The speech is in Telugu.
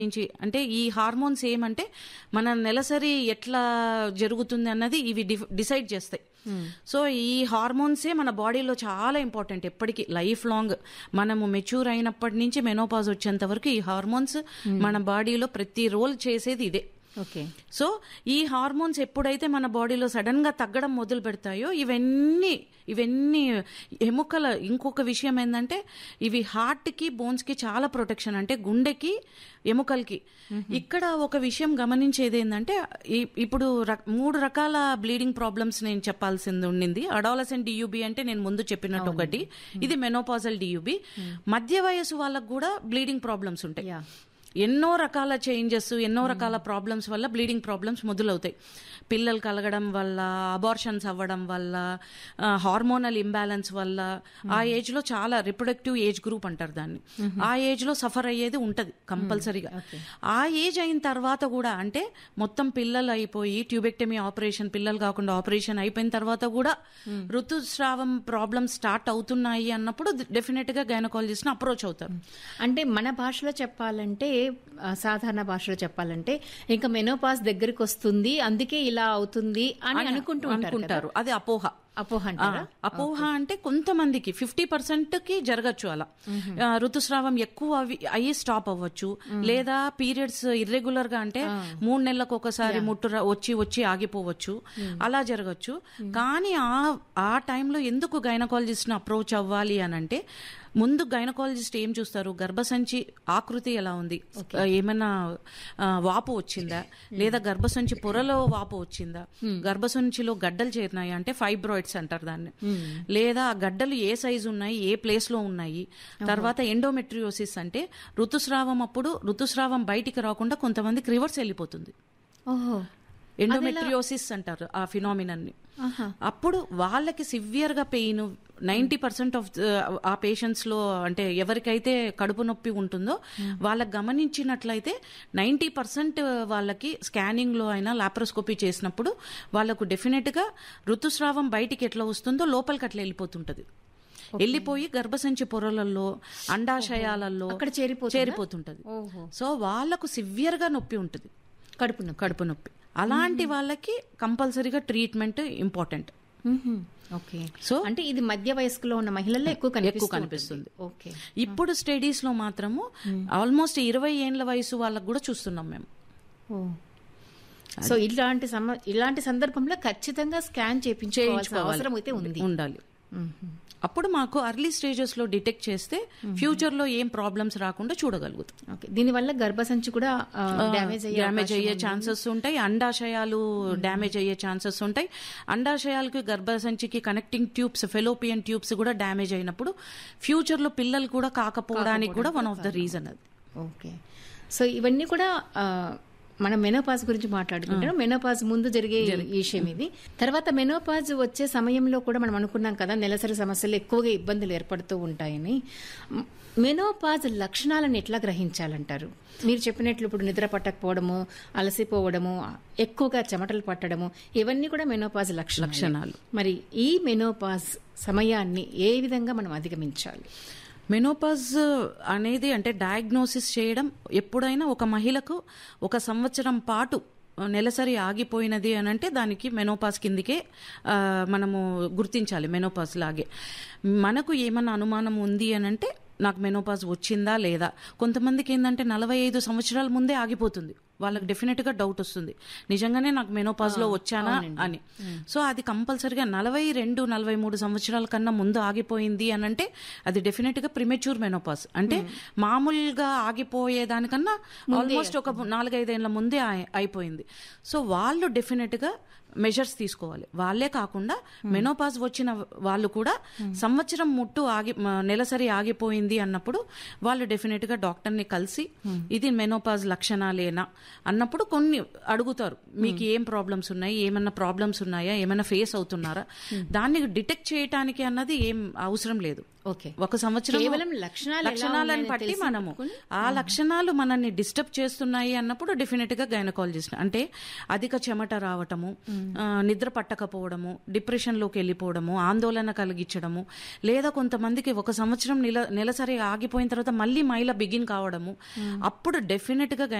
నుంచి అంటే ఈ హార్మోన్స్ ఏమంటే మన నెలసరి ఎట్లా జరుగుతుంది అన్నది ఇవి డి- డిసైడ్ చేస్తాయి సో ఈ హార్మోన్సే మన బాడీలో చాలా ఇంపార్టెంట్ ఎప్పటికీ లైఫ్ లాంగ్ మనము మెచ్యూర్ అయినప్పటి నుంచి మెనోపాజ్ వచ్చేంత వరకు ఈ హార్మోన్స్ మన బాడీలో ప్రతి రోల్ చేసేది ఇదే ఓకే సో ఈ హార్మోన్స్ ఎప్పుడైతే మన బాడీలో సడన్ గా తగ్గడం మొదలు పెడతాయో ఇవన్నీ ఇవన్నీ ఎముకల ఇంకొక విషయం ఏంటంటే ఇవి హార్ట్ కి బోన్స్ కి చాలా ప్రొటెక్షన్ అంటే గుండెకి ఎముకలకి ఇక్కడ ఒక విషయం గమనించేది ఏంటంటే ఈ- ఇప్పుడు ర- మూడు రకాల బ్లీడింగ్ ప్రాబ్లమ్స్ నేను చెప్పాల్సింది ఉండింది అడాలసెంట్ డియూబి అంటే నేను ముందు చెప్పినట్టు ఒకటి ఇది మెనోపాజల్ డియూబి మధ్య వయసు వాళ్ళకు కూడా బ్లీడింగ్ ప్రాబ్లమ్స్ ఉంటాయి యా ఎన్నో రకాల చేంజెస్ ఎన్నో రకాల ప్రాబ్లమ్స్ వల్ల బ్లీడింగ్ ప్రాబ్లమ్స్ మొదలవుతాయి పిల్లలు కలగడం వల్ల అబార్షన్స్ అవ్వడం వల్ల హార్మోనల్ ఇంబ్యాలెన్స్ వల్ల ఆ ఏజ్ లో చాలా రిప్రొడక్టివ్ ఏజ్ గ్రూప్ అంటారు దాన్ని ఆ ఏజ్ లో సఫర్ అయ్యేది ఉంటది కంపల్సరీగా ఆ ఏజ్ అయిన తర్వాత కూడా అంటే మొత్తం పిల్లలు అయిపోయి ట్యూబెక్టమీ ఆపరేషన్ పిల్లలు కాకుండా ఆపరేషన్ అయిపోయిన తర్వాత కూడా ఋతుస్రావం ప్రాబ్లమ్స్ స్టార్ట్ అవుతున్నాయి అన్నప్పుడు డెఫినెట్ గా గైనకాలజిస్ట్ ని అప్రోచ్ అవుతారు అంటే మన భాషలో చెప్పాలంటే ఆ, సాధారణ భాషలో చెప్పాలంటే ఇంకా మెనోపాస్ దగ్గరికి వస్తుంది అందుకే ఇలా అవుతుంది అని అనుకుంటూ ఉంటారు కదా. అనుకుంటారు అది అపోహ అపోహ ఆ, అంటారా అపోహ అంటే కొంతమందికి ఫిఫ్టీ పర్సెంట్ కి జరగచ్చు అలా ఆ, ఋతుస్రావం ఎక్కువ అవి అయ్యి స్టాప్ అవ్వచ్చు లేదా పీరియడ్స్ ఇర్రెగ్యులర్ గా అంటే మూడు నెలలకు ఒకసారి ముట్టు ర- వచ్చి వచ్చి ఆగిపోవచ్చు అలా జరగచ్చు కానీ ఆ ఆ టైంలో ఎందుకు గైనకాలజిస్ట్ ని అప్రోచ్ అవ్వాలి అని అంటే ముందు గైనకాలజిస్ట్ ఏం చూస్తారు గర్భసంచి ఆకృతి ఎలా ఉంది ఆ, ఏమైనా ఆ, వాపు వచ్చిందా లేదా గర్భసంచి పొరలో వాపు వచ్చిందా గర్భసంచిలో గడ్డలు చేరినాయి అంటే ఫైబ్రాయిడ్స్ అంటారు దాన్ని లేదా ఆ గడ్డలు ఏ సైజు ఉన్నాయి ఏ ప్లేస్ లో ఉన్నాయి తర్వాత ఎండోమెట్రియోసిస్ అంటే ఋతుస్రావం అప్పుడు ఋతుస్రావం బయటికి రాకుండా కొంతమందికి రివర్స్ వెళ్ళిపోతుంది ఓహో ఎండోమెట్రియోసిస్ అంటారు ఆ ఫినామినన్ ని అప్పుడు వాళ్ళకి సివియర్ గా పెయిన్ నైన్టీ పర్సెంట్ ఆఫ్ ఆ పేషెంట్స్ లో అంటే ఎవరికైతే కడుపు నొప్పి ఉంటుందో వాళ్ళకి గమనించినట్లయితే నైన్టీ పర్సెంట్ వాళ్ళకి స్కానింగ్ లో అయినా లాప్రోస్కోపీ చేసినప్పుడు వాళ్ళకు డెఫినెట్ గా ఋతుస్రావం బయటికి ఎట్లా వస్తుందో లోపలికి అట్లా వెళ్ళిపోతుంటది వెళ్ళిపోయి గర్భసంచి పొరలలో అండాశయాలలో అక్కడ చేరిపోతుందా? చేరిపోతుంటది ఓహో సో వాళ్ళకు సివియర్ గా నొప్పి ఉంటుంది కడుపు నొప్పి కడుపు నొప్పి అలాంటి వాళ్ళకి కంపల్సరీగా ట్రీట్మెంట్ ఇంపార్టెంట్ మ్మ్హ. ఓకే సో అంటే ఇది మధ్య వయస్కులో ఉన్న మహిళల్లో ఎక్కువ ఎక్కువ కనిపిస్తూ కనిపిస్తుంది ఉంటుంది. ఓకే ఇప్పుడు స్టడీస్ లో మాత్రము ఆల్మోస్ట్ ఇరవై ఏండ్ల వయసు వాళ్ళకు కూడా చూస్తున్నాం మేము ఓ. సో ఇలాంటి సమ ఇలాంటి సందర్భంలో ఖచ్చితంగా స్కాన్ చేయించుకోవాల్సిన చేయించుకోవాలి. అవసరం అయితే ఉంది ఉండాలి మ్మ్హ. అప్పుడు మాకు అర్లీ స్టేజెస్ లో డిటెక్ట్ చేస్తే ఫ్యూచర్ లో ఏం ప్రాబ్లమ్స్ రాకుండా చూడగలుగుతాం ఓకే దీనివల్ల గర్భసంచి కూడా ఆ, డ్యామేజ్ అయ్యే డ్యామేజ్ అవకాశం అయ్యే ఉంది. ఛాన్సెస్ ఉంటాయి అండాశయాలు డ్యామేజ్ అయ్యే ఛాన్సెస్ ఉంటాయి అండాశయాలకి గర్భసంచికి కనెక్టింగ్ ట్యూబ్స్ ఫెలోపియన్ ట్యూబ్స్ కూడా డ్యామేజ్ అయినప్పుడు ఫ్యూచర్ లో పిల్లలు కూడా కాకపోవడానికి కూడా వన్ ఆఫ్ ద రీజన్ అది ఓకే సో ఇవన్నీ కూడా ఆ, మనం మెనోపాజ్ గురించి మాట్లాడుకుంటున్నాం మెనోపాజ్ ముందు జరిగే ఈ విషయం ఇది తర్వాత మెనోపాజ్ వచ్చే సమయంలో కూడా మనం అనుకున్నాం కదా నెలసరి సమస్యలు ఎక్కువగా ఇబ్బందులు ఏర్పడుతూ ఉంటాయని మ్, మెనోపాజ్ లక్షణాలను ఎట్లా గ్రహించాలంటారు మీరు చెప్పినట్లు ఇప్పుడు నిద్ర పట్టకపోవడము అలసిపోవడము ఎక్కువగా చెమటలు పట్టడము ఇవన్నీ కూడా మెనోపాజ్ లక్షణాలు లక్షణాలు మరి ఈ మెనోపాజ్ సమయాన్ని ఏ విధంగా మనం అధిగమించాలి మెనోపాజ్ అనేది అంటే డయాగ్నోసిస్ చేయడం ఎప్పుడైనా ఒక మహిళకు ఒక సంవత్సరం పాటు నెలసరి ఆగిపోయినది అని అంటే దానికి మెనోపాజ్ కిందికే ఆ, మనము గుర్తించాలి మెనోపాజ్ లాగే మనకు ఏమన్నా అనుమానం ఉంది అని అంటే నాకు మెనోపాజ్ వచ్చిందా లేదా కొంతమందికి ఏంటంటే నలభై ఐదు సంవత్సరాల ముందే ఆగిపోతుంది వాళ్ళకి డెఫినెట్ గా డౌట్ వస్తుంది నిజంగానే నాకు మెనోపాజ్ లో వచ్చానా అని సో అది కంపల్సరిగా నలభై రెండు నలభై మూడు సంవత్సరాల కన్నా ముందు ఆగిపోయింది అని అంటే అది డెఫినెట్ గా ప్రిమెచ్యూర్ మెనోపాజ్ అంటే మామూలుగా ఆగిపోయేదానికన్నా ఆల్మోస్ట్ ఒక నాలుగైదేళ్ల ముందే ఆయ- అయిపోయింది సో వాళ్ళు డెఫినెట్ గా మెజర్స్ తీసుకోవాలి వాళ్ళే కాకుండా మెనోపాజ్ వచ్చిన వాళ్ళు కూడా సంవత్సరం ముట్టు ఆగి మ- నెలసరి ఆగిపోయింది అన్నప్పుడు వాళ్ళు డెఫినెట్ గా డాక్టర్ ని కలిసి ఇది మెనోపాజ్ లక్షణాలేనా అన్నప్పుడు కొన్ని అడుగుతారు మీకు ఏం ప్రాబ్లమ్స్ ఉన్నాయి ఏమన్నా ప్రాబ్లమ్స్ ఉన్నాయా ఏమైనా ఫేస్ అవుతున్నారా దాన్ని డిటెక్ట్ చేయటానికి అన్నది ఏం అవసరం లేదు ఓకే ఒక సంవత్సరం కేవలం లక్షణాలు ఎలా లక్షణాలను ఉన్నాయని బట్టి తెలిసి మనము ఆ లక్షణాలు మనల్ని డిస్టర్బ్ చేస్తున్నాయి అన్నప్పుడు డెఫినెట్ గా గైనకాలజిస్ట్ అంటే అధిక చెమట రావటము ఆ, నిద్ర పట్టకపోవడము డిప్రెషన్ లోకి వెళ్ళిపోవడము ఆందోళన కలిగించడము లేదా కొంతమందికి ఒక సంవత్సరం నెల నెలసరి ఆగిపోయిన తర్వాత మళ్ళీ మైల బిగిన్ కావడము అప్పుడు డెఫినెట్ గా